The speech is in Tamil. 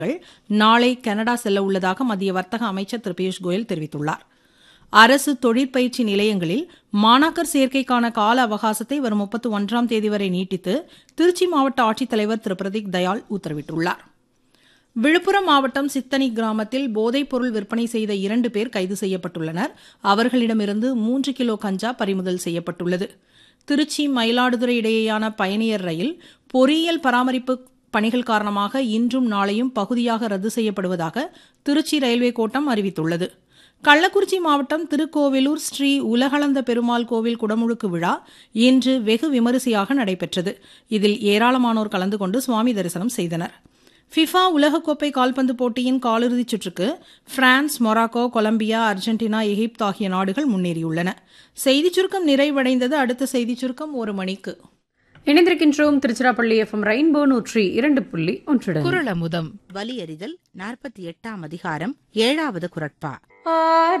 நாளை கனடா செல்ல உள்ளதாக மத்திய வர்த்தக அமைச்சர் திரு பியூஷ் கோயல் தெரிவித்துள்ளார் அரசு தொழிற்பயிற்சி நிலையங்களில் மாணாக்கர் சேர்க்கைக்கான கால அவகாசத்தை வரும் முப்பத்து ஒன்றாம் தேதி வரை நீட்டித்து திருச்சி மாவட்ட ஆட்சித்தலைவர் திரு பிரதீக் தயாள் உத்தரவிட்டுள்ளார் விழுப்புரம் மாவட்டம் சித்தனி கிராமத்தில் போதைப்பொருள் விற்பனை செய்த இரண்டு பேர் கைது செய்யப்பட்டுள்ளனர் அவர்களிடமிருந்து மூன்று கிலோ கஞ்சா பறிமுதல் செய்யப்பட்டுள்ளது திருச்சி மயிலாடுதுறை இடையேயான பயணியர் ரயில் பொறியியல் பராமரிப்பு பணிகள் காரணமாக இன்றும் நாளையும் பகுதியாக ரத்து செய்யப்படுவதாக திருச்சி ரயில்வே கோட்டம் அறிவித்துள்ளது கள்ளக்குறிச்சி மாவட்டம் திருக்கோவிலூர் ஸ்ரீ உலகளந்த பெருமாள் கோவில் குடமுழுக்கு விழா இன்று வெகு விமரிசையாக நடைபெற்றது இதில் ஏராளமானோர் கலந்து கொண்டு சுவாமி தரிசனம் செய்தனர் ஃபிஃபா உலகக்கோப்பை கால்பந்து போட்டியின் காலிறுதிச் சுற்றுக்கு பிரான்ஸ் மொராக்கோ கொலம்பியா அர்ஜென்டினா எகிப்து ஆகிய நாடுகள் முன்னேறியுள்ளன செய்திச் சுருக்கம் நிறைவடைந்தது அடுத்த செய்திச் சுருக்கம் ஒரு மணிக்கு இணைந்திருக்கின்றோம் திருச்சிராப்பள்ளி எஃப்எம் ரெயின்போ நூற்றி இரண்டு புள்ளி ஒன்றுடன் குரலமுதம் வலியறிதல் நாற்பத்தி எட்டாம் அதிகாரம் ஏழாவது குரட்பா